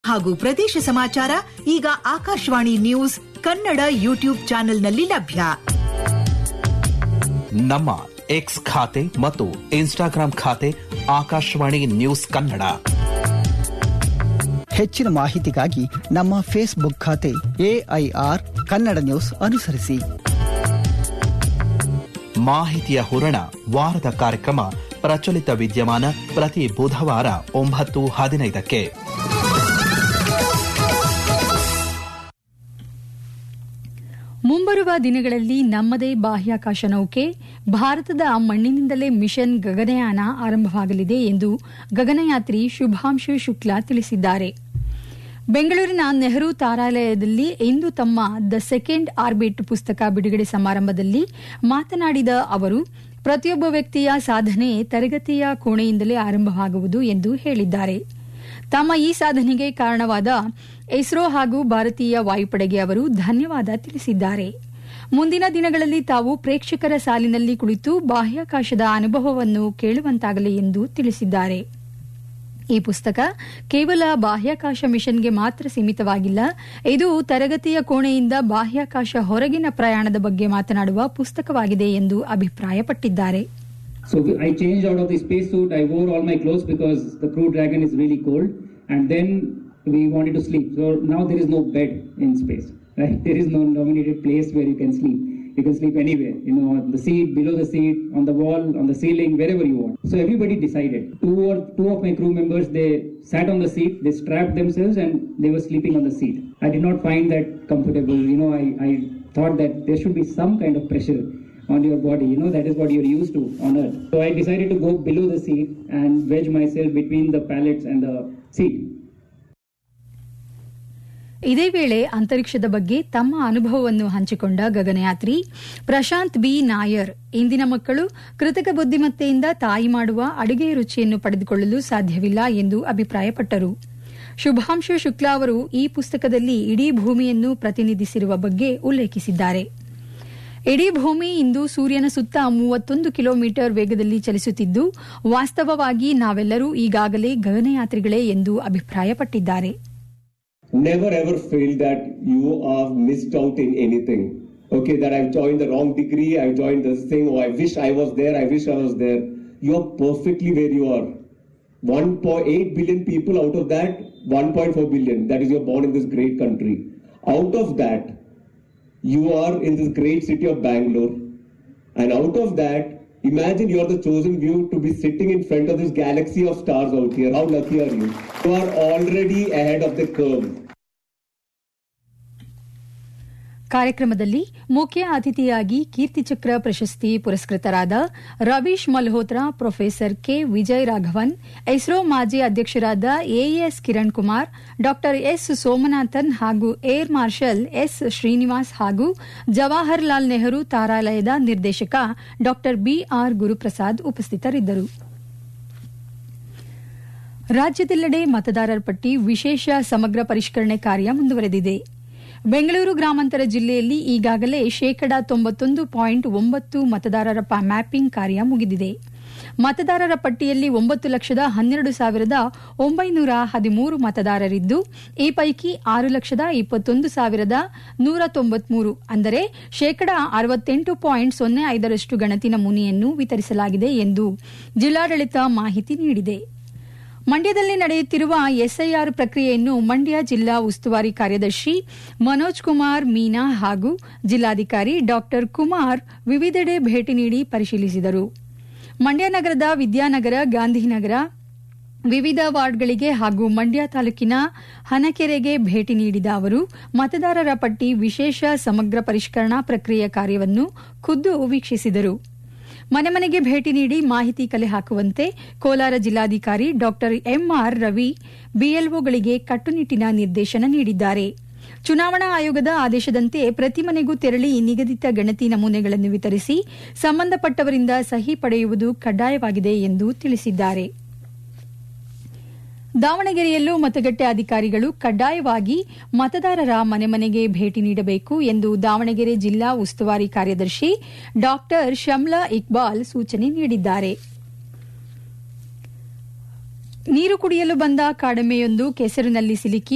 ಹಾಗೂ ಪ್ರದೇಶ ಸಮಾಚಾರ ಈಗ ಆಕಾಶವಾಣಿ ನ್ಯೂಸ್ ಕನ್ನಡ ಯೂಟ್ಯೂಬ್ ಚಾನೆಲ್ನಲ್ಲಿ ಲಭ್ಯ ನಮ್ಮ ಎಕ್ಸ್ ಖಾತೆ ಮತ್ತು ಇನ್ಸ್ಟಾಗ್ರಾಂ ಖಾತೆ ಆಕಾಶವಾಣಿ ನ್ಯೂಸ್ ಕನ್ನಡ ಹೆಚ್ಚಿನ ಮಾಹಿತಿಗಾಗಿ ನಮ್ಮ ಫೇಸ್ಬುಕ್ ಖಾತೆ ಎಐಆರ್ ಕನ್ನಡ ನ್ಯೂಸ್ ಅನುಸರಿಸಿ ಮಾಹಿತಿಯ ಹೂರಣ ವಾರದ ಕಾರ್ಯಕ್ರಮ ಪ್ರಚಲಿತ ವಿದ್ಯಮಾನ ಪ್ರತಿ ಬುಧವಾರ ಒಂಬತ್ತು ಹದಿನೈದಕ್ಕೆ ಮುಂಬರುವ ದಿನಗಳಲ್ಲಿ ನಮ್ಮದೇ ಬಾಹ್ಯಾಕಾಶ ನೌಕೆ ಭಾರತದ ಮಣ್ಣಿನಿಂದಲೇ ಮಿಷನ್ ಗಗನಯಾನ ಆರಂಭವಾಗಲಿದೆ ಎಂದು ಗಗನಯಾತ್ರಿ ಶುಭಾಂಶು ಶುಕ್ಲಾ ತಿಳಿಸಿದ್ದಾರೆ ಬೆಂಗಳೂರಿನ ನೆಹರು ತಾರಾಲಯದಲ್ಲಿ ಇಂದು ತಮ್ಮ ದ ಸೆಕೆಂಡ್ ಆರ್ಬಿಟ್ ಪುಸ್ತಕ ಬಿಡುಗಡೆ ಸಮಾರಂಭದಲ್ಲಿ ಮಾತನಾಡಿದ ಅವರು ಪ್ರತಿಯೊಬ್ಬ ವ್ಯಕ್ತಿಯ ಸಾಧನೆ ತರಗತಿಯ ಕೋಣೆಯಿಂದಲೇ ಆರಂಭವಾಗುವುದು ಎಂದು ಹೇಳಿದ್ದಾರೆ ತಮ್ಮ ಈ ಸಾಧನೆಗೆ ಕಾರಣವಾದ ಇಸ್ರೋ ಹಾಗೂ ಭಾರತೀಯ ವಾಯುಪಡೆಗೆ ಅವರು ಧನ್ಯವಾದ ತಿಳಿಸಿದ್ದಾರೆ ಮುಂದಿನ ದಿನಗಳಲ್ಲಿ ತಾವು ಪ್ರೇಕ್ಷಕರ ಸಾಲಿನಲ್ಲಿ ಕುಳಿತು ಬಾಹ್ಯಾಕಾಶದ ಅನುಭವವನ್ನು ಕೇಳುವಂತಾಗಲಿ ಎಂದು ತಿಳಿಸಿದ್ದಾರೆ ಈ ಪುಸ್ತಕ ಕೇವಲ ಬಾಹ್ಯಾಕಾಶ ಮಿಷನ್ಗೆ ಮಾತ್ರ ಸೀಮಿತವಾಗಿಲ್ಲ ಇದು ತರಗತಿಯ ಕೋಣೆಯಿಂದ ಬಾಹ್ಯಾಕಾಶ ಹೊರಗಿನ ಪ್ರಯಾಣದ ಬಗ್ಗೆ ಮಾತನಾಡುವ ಪುಸ್ತಕವಾಗಿದೆ ಎಂದು ಅಭಿಪ್ರಾಯಪಟ್ಟಿದ್ದಾರೆ So I changed out of the spacesuit. I wore all my clothes because the Crew Dragon is really cold, and then we wanted to sleep. So now there is no bed in space, right? There is no nominated place where you can sleep. You can sleep anywhere, you know, on the seat, below the seat, on the wall, on the ceiling, wherever you want. So everybody decided. Two or two of my crew members they sat on the seat, they strapped themselves, and they were sleeping on the seat. I did not find that comfortable. You know, I, I thought that there should be some kind of pressure on your body. You know, that is what you're used to on Earth. So I decided to go below the seat and wedge myself between the pallets and the seat. ಇದೇ ವೇಳೆ ಅಂತರಿಕ್ಷದ ಬಗ್ಗೆ ತಮ್ಮ ಅನುಭವವನ್ನು ಹಂಚಿಕೊಂಡ ಗಗನಯಾತ್ರಿ Prashant B Nair ಇಂದಿನ ಮಕ್ಕಳು ಕೃತಕ ಬುದ್ದಿಮತ್ತೆಯಿಂದ ತಾಯಿ ಮಾಡುವ ಅಡುಗೆ ರುಚಿಯನ್ನು ಪಡೆದುಕೊಳ್ಳಲು ಸಾಧ್ಯವಿಲ್ಲ ಎಂದು ಅಭಿಪ್ರಾಯಪಟ್ಟರು ಶುಭಾಂಶು ಶುಕ್ಲಾ ಅವರು ಈ ಪುಸ್ತಕದಲ್ಲಿ ಇಡೀ ಭೂಮಿಯನ್ನು ಪ್ರತಿನಿಧಿಸಿರುವ ಬಗ್ಗೆ ಉಲ್ಲೇಖಿಸಿದ್ದಾರೆ ಇಡೀ ಭೂಮಿ ಇಂದು ಸೂರ್ಯನ ಸುತ್ತ ಮೂವತ್ತೊಂದು ಕಿಲೋಮೀಟರ್ ವೇಗದಲ್ಲಿ ಚಲಿಸುತ್ತಿದ್ದು ವಾಸ್ತವವಾಗಿ ನಾವೆಲ್ಲರೂ ಈಗಾಗಲೇ ಗಗನಯಾತ್ರಿಗಳೇ ಎಂದು ಅಭಿಪ್ರಾಯಪಟ್ಟಿದ್ದಾರೆ never ever feel that you are missed out in anything. Okay, that I've joined the wrong degree, I've joined this thing, oh, I wish I was there, I wish I was there. You're perfectly where you are. 1.8 billion people out of that, 1.4 billion, that is, you're born in this great country. Out of that, you are in this great city of Bangalore. And out of that, imagine you're the chosen few to be sitting in front of this galaxy of stars out here. How lucky are you? You are already ahead of the curve. ಕಾರ್ಯಕ್ರಮದಲ್ಲಿ ಮುಖ್ಯ ಅತಿಥಿಯಾಗಿ ಕೀರ್ತಿಚಕ್ರ ಪ್ರಶಸ್ತಿ ಪುರಸ್ಕೃತರಾದ Ravish Malhotra professor K Vijay Raghavan ISRO ಮಾಜಿ ಅಧ್ಯಕ್ಷರಾದ as Kiran Kumar ಡಾ S Somanathan ಹಾಗೂ air marshal S Srinivas ಹಾಗೂ ಜವಾಹರ್ಲಾಲ್ ನೆಹರು ತಾರಾಲಯದ ನಿರ್ದೇಶಕ ಡಾ ಬಿಆರ್ ಗುರುಪ್ರಸಾದ್ ಉಪಸ್ಥಿತರಿದ್ದರು ರಾಜ್ಯದೆಲ್ಲೆಡೆ ಮತದಾರರ ಪಟ್ಟಿ ವಿಶೇಷ ಸಮಗ್ರ ಪರಿಷ್ಕರಣೆ ಕಾರ್ಯ ಮುಂದುವರೆದಿದೆ ಬೆಂಗಳೂರು ಗ್ರಾಮಾಂತರ ಜಿಲ್ಲೆಯಲ್ಲಿ ಈಗಾಗಲೇ ಶೇಕಡಾ ತೊಂಬತ್ತೊಂದು ಪಾಯಿಂಟ್ ಒಂಬತ್ತು ಮತದಾರರ ಮ್ಯಾಪಿಂಗ್ ಕಾರ್ಯ ಮುಗಿದಿದೆ ಮತದಾರರ ಪಟ್ಟಿಯಲ್ಲಿ ಒಂಬತ್ತು ಲಕ್ಷದ ಹನ್ನೆರಡು ಸಾವಿರದ ಒಂಬೈನೂರ ಹದಿಮೂರು ಮತದಾರರಿದ್ದು ಈ ಪೈಕಿ ಆರು ಲಕ್ಷದ ಇಪ್ಪತ್ತೊಂದು ಸಾವಿರದ ನೂರ ತೊಂಬತ್ಮೂರು ಅಂದರೆ ಶೇಕಡಾ ಅರವತ್ತೆಂಟು ಪಾಯಿಂಟ್ ಸೊನ್ನೆ ಐದರಷ್ಟು ಗಣತಿ ನಮೂನೆಯನ್ನು ವಿತರಿಸಲಾಗಿದೆ ಎಂದು ಜಿಲ್ಲಾಡಳಿತ ಮಾಹಿತಿ ನೀಡಿದೆ ಮಂಡ್ಯದಲ್ಲಿ ನಡೆಯುತ್ತಿರುವ ಎಸ್ಐಆರ್ ಪ್ರಕ್ರಿಯೆಯನ್ನು ಮಂಡ್ಯ ಜಿಲ್ಲಾ ಉಸ್ತುವಾರಿ ಕಾರ್ಯದರ್ಶಿ ಮನೋಜ್ ಕುಮಾರ್ ಮೀನಾ ಹಾಗೂ ಜಿಲ್ಲಾಧಿಕಾರಿ ಡಾ ಕುಮಾರ್ ವಿವಿಧೆಡೆ ಭೇಟಿ ನೀಡಿ ಪರಿಶೀಲಿಸಿದರು ಮಂಡ್ಯ ನಗರದ ವಿದ್ಯಾನಗರ ಗಾಂಧಿನಗರ ವಿವಿಧ ವಾರ್ಡ್ಗಳಿಗೆ ಹಾಗೂ ಮಂಡ್ಯ ತಾಲೂಕಿನ ಹನಕೆರೆಗೆ ಭೇಟಿ ನೀಡಿದ ಅವರು ಮತದಾರರ ಪಟ್ಟಿ ವಿಶೇಷ ಸಮಗ್ರ ಪರಿಷ್ಕರಣಾ ಪ್ರಕ್ರಿಯೆ ಕಾರ್ಯವನ್ನು ಖುದ್ದು ವೀಕ್ಷಿಸಿದರು ಮನೆ ಮನೆಗೆ ಭೇಟಿ ನೀಡಿ ಮಾಹಿತಿ ಕಲೆ ಹಾಕುವಂತೆ ಕೋಲಾರ ಜಿಲ್ಲಾಧಿಕಾರಿ ಡಾ ಎಂಆರ್ ರವಿ ಬಿಎಲ್ಒಗಳಿಗೆ ಕಟ್ಟುನಿಟ್ಟಿನ ನಿರ್ದೇಶನ ನೀಡಿದ್ದಾರೆ ಚುನಾವಣಾ ಆಯೋಗದ ಆದೇಶದಂತೆ ಪ್ರತಿ ಮನೆಗೂ ತೆರಳಿ ನಿಗದಿತ ಗಣತಿ ನಮೂನೆಗಳನ್ನು ವಿತರಿಸಿ ಸಂಬಂಧಪಟ್ಟವರಿಂದ ಸಹಿ ಪಡೆಯುವುದು ಕಡ್ಡಾಯವಾಗಿದೆ ಎಂದು ತಿಳಿಸಿದ್ದಾರೆ ದಾವಣಗೆರೆಯಲ್ಲೂ ಮತಗಟ್ಟೆ ಅಧಿಕಾರಿಗಳು ಕಡ್ಡಾಯವಾಗಿ ಮತದಾರರ ಮನೆ ಮನೆಗೆ ಭೇಟಿ ನೀಡಬೇಕು ಎಂದು ದಾವಣಗೆರೆ ಜಿಲ್ಲಾ ಉಸ್ತುವಾರಿ ಕಾರ್ಯದರ್ಶಿ ಡಾ ಶಮ್ಲಾ ಇಕ್ಬಾಲ್ ಸೂಚನೆ ನೀಡಿದ್ದಾರೆ ನೀರು ಕುಡಿಯಲು ಬಂದ ಕಾಡೆಮ್ಮೆಯೊಂದು ಕೆಸರಿನಲ್ಲಿ ಸಿಲುಕಿ